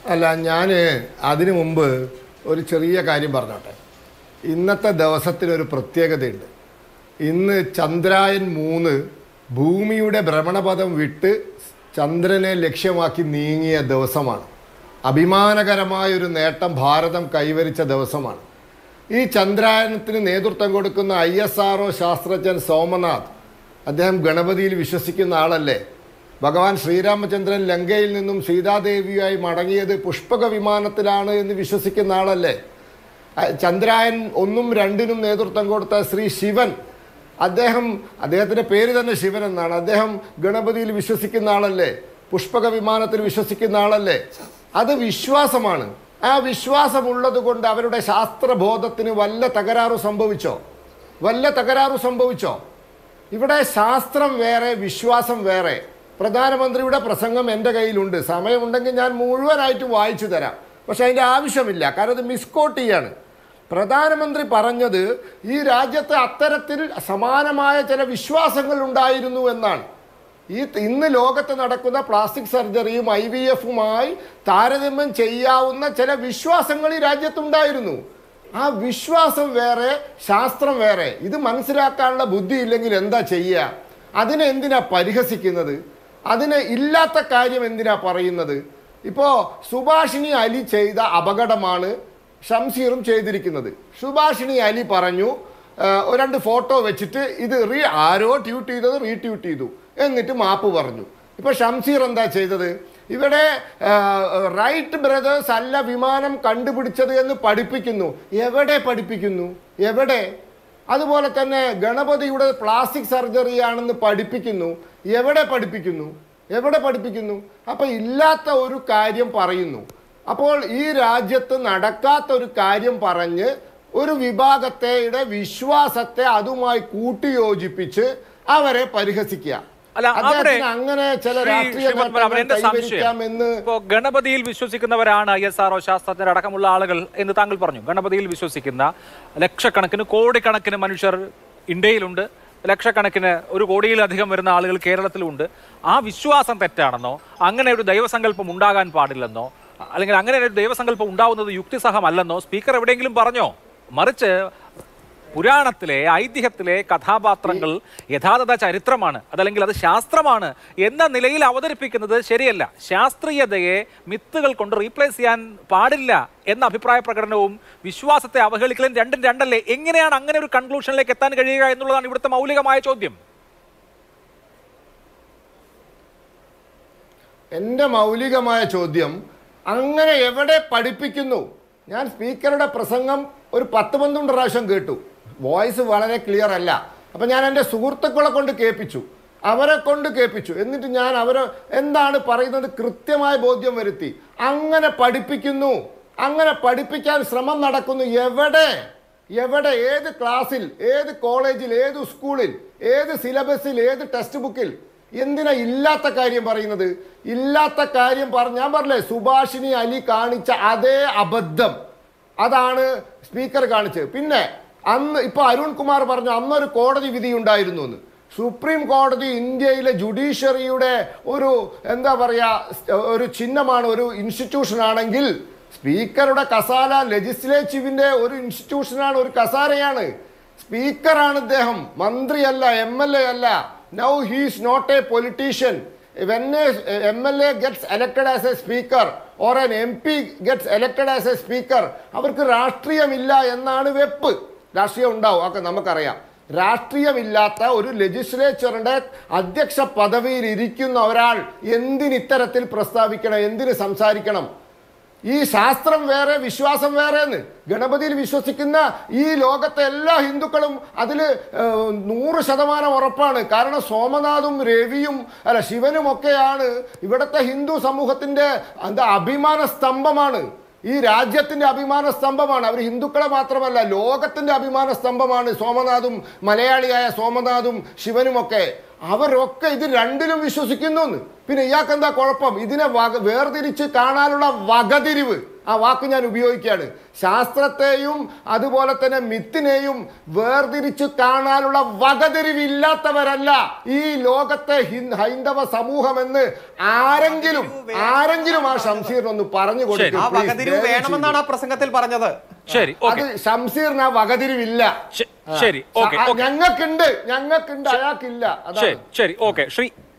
അല്ല ഞാൻ അതിനു മുമ്പ് ഒരു ചെറിയ കാര്യം പറഞ്ഞോട്ടെ ഇന്നത്തെ ദിവസത്തിനൊരു പ്രത്യേകതയുണ്ട് ഇന്ന് ചന്ദ്രായൻ മൂന്ന് ഭൂമിയുടെ ഭ്രമണപഥം വിട്ട് ചന്ദ്രനെ ലക്ഷ്യമാക്കി നീങ്ങിയ ദിവസമാണ് അഭിമാനകരമായൊരു നേട്ടം ഭാരതം കൈവരിച്ച ദിവസമാണ് ഈ ചന്ദ്രായനത്തിന് നേതൃത്വം കൊടുക്കുന്ന ഐ എസ് ആർ ശാസ്ത്രജ്ഞൻ സോമനാഥ് അദ്ദേഹം ഗണപതിയിൽ വിശ്വസിക്കുന്ന ആളല്ലേ ഭഗവാൻ ശ്രീരാമചന്ദ്രൻ ലങ്കയിൽ നിന്നും സീതാദേവിയായി മടങ്ങിയത് പുഷ്പക വിമാനത്തിലാണ് എന്ന് വിശ്വസിക്കുന്ന ആളല്ലേ അഹ് ചന്ദ്രായൻ ഒന്നും രണ്ടിനും നേതൃത്വം കൊടുത്ത ശ്രീ ശിവൻ അദ്ദേഹം അദ്ദേഹത്തിൻ്റെ പേര് തന്നെ ശിവൻ എന്നാണ് അദ്ദേഹം ഗണപതിയിൽ വിശ്വസിക്കുന്ന ആളല്ലേ പുഷ്പക വിമാനത്തിൽ വിശ്വസിക്കുന്ന ആളല്ലേ അത് വിശ്വാസമാണ് ആ വിശ്വാസമുള്ളത് കൊണ്ട് അവരുടെ ശാസ്ത്രബോധത്തിന് വല്ല തകരാറ് സംഭവിച്ചോ വല്ല തകരാറ് സംഭവിച്ചോ ഇവിടെ ശാസ്ത്രം വേറെ വിശ്വാസം വേറെ പ്രധാനമന്ത്രിയുടെ പ്രസംഗം എൻ്റെ കയ്യിലുണ്ട് സമയമുണ്ടെങ്കിൽ ഞാൻ മുഴുവനായിട്ട് വായിച്ചു തരാം പക്ഷെ അതിൻ്റെ ആവശ്യമില്ല കാരണം ഇത് മിസ്കോട്ട് ചെയ്യാണ് പ്രധാനമന്ത്രി പറഞ്ഞത് ഈ രാജ്യത്ത് അത്തരത്തിൽ സമാനമായ ചില വിശ്വാസങ്ങൾ ഉണ്ടായിരുന്നു എന്നാണ് ഈ ഇന്ന് ലോകത്ത് നടക്കുന്ന പ്ലാസ്റ്റിക് സർജറിയും ഐ വി എഫുമായി താരതമ്യം ചെയ്യാവുന്ന ചില വിശ്വാസങ്ങൾ ഈ രാജ്യത്തുണ്ടായിരുന്നു ആ വിശ്വാസം വേറെ ശാസ്ത്രം വേറെ ഇത് മനസ്സിലാക്കാനുള്ള ബുദ്ധി ഇല്ലെങ്കിൽ എന്താ ചെയ്യുക അതിനെ എന്തിനാ പരിഹസിക്കുന്നത് അതിന് ഇല്ലാത്ത കാര്യം എന്തിനാ പറയുന്നത് ഇപ്പോൾ സുഭാഷിണി അലി ചെയ്ത അപകടമാണ് ഷംസീറും ചെയ്തിരിക്കുന്നത് സുഭാഷിണി അലി പറഞ്ഞു ആ, ഒരു രണ്ട് ഫോട്ടോ വെച്ചിട്ട് ഇത് റീ ആരോ ട്യൂട്ട് ചെയ്തത് റീട്യൂട്ട് ചെയ്തു എന്നിട്ട് മാപ്പ് പറഞ്ഞു ഇപ്പോൾ ഷംസീർ എന്താ ചെയ്തത് ഇവിടെ ആ, റൈറ്റ് ബ്രദേഴ്സ് അല്ല വിമാനം കണ്ടുപിടിച്ചത് എന്ന് പഠിപ്പിക്കുന്നു എവിടെ പഠിപ്പിക്കുന്നു എവിടെ അതുപോലെ തന്നെ ഗണപതിയുടെ പ്ലാസ്റ്റിക് സർജറിയാണെന്ന് പഠിപ്പിക്കുന്നു എവിടെ പഠിപ്പിക്കുന്നു എവിടെ പഠിപ്പിക്കുന്നു അപ്പം ഇല്ലാത്ത ഒരു കാര്യം പറയുന്നു അപ്പോൾ ഈ രാജ്യത്ത് നടക്കാത്ത ഒരു കാര്യം പറഞ്ഞ് ഒരു വിഭാഗത്തെയുടെ വിശ്വാസത്തെ അതുമായി കൂട്ടിയോജിപ്പിച്ച് അവരെ പരിഹസിക്കുക അല്ല അവിടെ അദ്ദേഹത്തിന് അങ്ങനെ ചില ശ്രീ രാഷ്ട്രീയ ശ്രീ പത്മനാഭൻ, എന്റെ സംശയം കൈവരിക്കാമെന്ന് ഇപ്പോ ഗണപതിയിൽ വിശ്വസിക്കുന്നവരാണ് ഐ എസ് ആർഒ ശാസ്ത്രജ്ഞർ അടക്കമുള്ള ആളുകൾ എന്ന് താങ്കൾ പറഞ്ഞു ഗണപതിയിൽ വിശ്വസിക്കുന്ന ലക്ഷക്കണക്കിന് കോടിക്കണക്കിന് മനുഷ്യർ ഇന്ത്യയിലുണ്ട് ലക്ഷക്കണക്കിന് ഒരു കോടിയിലധികം വരുന്ന ആളുകൾ കേരളത്തിലുണ്ട് ആ വിശ്വാസം തെറ്റാണെന്നോ അങ്ങനെ ഒരു ദൈവസങ്കല്പം ഉണ്ടാകാൻ പാടില്ലെന്നോ അല്ലെങ്കിൽ അങ്ങനെ ഒരു ദൈവസങ്കല്പം ഉണ്ടാവുന്നത് യുക്തിസഹമല്ലെന്നോ സ്പീക്കർ എവിടെയെങ്കിലും പറഞ്ഞോ മറിച്ച് പുരാണത്തിലെ ഐതിഹ്യത്തിലെ കഥാപാത്രങ്ങൾ യഥാർത്ഥ ചരിത്രമാണ് അതല്ലെങ്കിൽ അത് ശാസ്ത്രമാണ് എന്ന നിലയിൽ അവതരിപ്പിക്കുന്നത് ശരിയല്ല ശാസ്ത്രീയതയെ മിത്തുകൾ കൊണ്ട് റീപ്ലേസ് ചെയ്യാൻ പാടില്ല എന്ന അഭിപ്രായ പ്രകടനവും വിശ്വാസത്തെ അവഹേളിക്കലും രണ്ടും രണ്ടല്ലേ എങ്ങനെയാണ് അങ്ങനെ ഒരു കൺക്ലൂഷനിലേക്ക് എത്താൻ കഴിയുക എന്നുള്ളതാണ് ഇവിടുത്തെ മൗലികമായ ചോദ്യം എൻ്റെ മൗലികമായ ചോദ്യം അങ്ങനെ എവിടെ പഠിപ്പിക്കുന്നു ഞാൻ സ്പീക്കറുടെ പ്രസംഗം ഒരു പത്ത് പന്ത്രണ്ട് പ്രാവശ്യം കേട്ടു വോയിസ് വളരെ ക്ലിയർ അല്ല അപ്പം ഞാൻ എൻ്റെ സുഹൃത്തുക്കളെ കൊണ്ട് കേൾപ്പിച്ചു അവരെ കൊണ്ട് കേൾപ്പിച്ചു എന്നിട്ട് ഞാൻ അവർ എന്താണ് പറയുന്നത് കൃത്യമായ ബോധ്യം വരുത്തി അങ്ങനെ പഠിപ്പിക്കുന്നു അങ്ങനെ പഠിപ്പിക്കാൻ ശ്രമം നടക്കുന്നു എവിടെ എവിടെ ഏത് ക്ലാസ്സിൽ ഏത് കോളേജിൽ ഏത് സ്കൂളിൽ ഏത് സിലബസിൽ ഏത് ടെക്സ്റ്റ് ബുക്കിൽ എന്തിനാ ഇല്ലാത്ത കാര്യം പറയുന്നത് ഇല്ലാത്ത കാര്യം പറഞ്ഞ ഞാൻ പറഞ്ഞില്ലേ സുഭാഷിണി അലി കാണിച്ച അതേ അബദ്ധം അതാണ് സ്പീക്കർ കാണിച്ചത് പിന്നെ അന്ന് ഇപ്പൊ അരുൺ കുമാർ പറഞ്ഞു അന്നൊരു കോടതി വിധി ഉണ്ടായിരുന്നു എന്ന് സുപ്രീം കോടതി ഇന്ത്യയിലെ ജുഡീഷ്യറിയുടെ ഒരു എന്താ പറയാ ഒരു ചിഹ്നമാണ് ഒരു ഇൻസ്റ്റിറ്റ്യൂഷൻ ആണെങ്കിൽ സ്പീക്കറുടെ കസാല ലെജിസ്ലേറ്റീവിന്റെ ഒരു ഇൻസ്റ്റിറ്റ്യൂഷനാണ് ഒരു കസാരയാണ് സ്പീക്കറാണ് ഇദ്ദേഹം മന്ത്രിയല്ല എം എൽ എ അല്ല now he's not a politician when M L A gets elected as a speaker or an M P gets elected as a speaker അവർക്ക് രാഷ്ട്രീയമില്ല എന്നാണ് വെപ്പ് രാഷ്ട്രീയം ഉണ്ടാവും ഒക്കെ നമുക്കറിയാം രാഷ്ട്രീയമില്ലാത്ത ഒരു ലെജിസ്ലേച്ചറിന്റെ അധ്യക്ഷ പദവിയിൽ ഇരിക്കുന്ന ഒരാൾ എന്തിന് ഇത്തരത്തിൽ പ്രസ്താവിക്കണം എന്തിന് സംസാരിക്കണം ഈ ശാസ്ത്രം വേറെ വിശ്വാസം വേറെ എന്ന് ഗണപതിയിൽ വിശ്വസിക്കുന്ന ഈ ലോകത്തെ എല്ലാ ഹിന്ദുക്കളും അതിൽ നൂറ് ശതമാനം ഉറപ്പാണ് കാരണം സോമനാഥും രവിയും അല്ല ശിവനും ഒക്കെയാണ് ഇവിടുത്തെ ഹിന്ദു സമൂഹത്തിന്റെ എന്താ അഭിമാന സ്തംഭമാണ് ഈ രാജ്യത്തിന്റെ അഭിമാന സ്തംഭമാണ് അവർ ഹിന്ദുക്കളെ മാത്രമല്ല ലോകത്തിന്റെ അഭിമാന സ്തംഭമാണ് സോമനാഥും മലയാളിയായ സോമനാഥും ശിവനുമൊക്കെ അവരൊക്കെ ഇത് രണ്ടിലും വിശ്വസിക്കുന്നു എന്ന്. പിന്നെ ഇയാൾക്ക് എന്താ കുഴപ്പം ഇതിനെ വക വേർതിരിച്ച് കാണാനുള്ള വകതിരിവ് ആ വാക്ക് ഞാൻ ഉപയോഗിക്കുകയാണ് ശാസ്ത്രത്തെയും അതുപോലെ തന്നെ മിത്തിനെയും വേർതിരിച്ചു കാണാനുള്ള വകതിരിവില്ലാത്തവരല്ല ഈ ലോകത്തെ ഹിന്ദ- ഹൈന്ദവ സമൂഹമെന്ന് ആരെങ്കിലും ആരെങ്കിലും ആ ഷംസീറിനൊന്ന് പറഞ്ഞു കൊടുക്കും ആ വകതിരിവ് വേണമെന്നാണ് ആ പ്രസംഗത്തിൽ പറഞ്ഞത് ശരി അത് ഓക്കെ ഷംസീറിന് ആ വകതിരിവില്ല ശരി ഓക്കെ ആ, ഓക്കെ ഞങ്ങൾക്കുണ്ട് ഞങ്ങൾക്കുണ്ട് അയാൾക്കില്ല അതാണ് ശരി ശരി ഓക്കെ ശ്രീ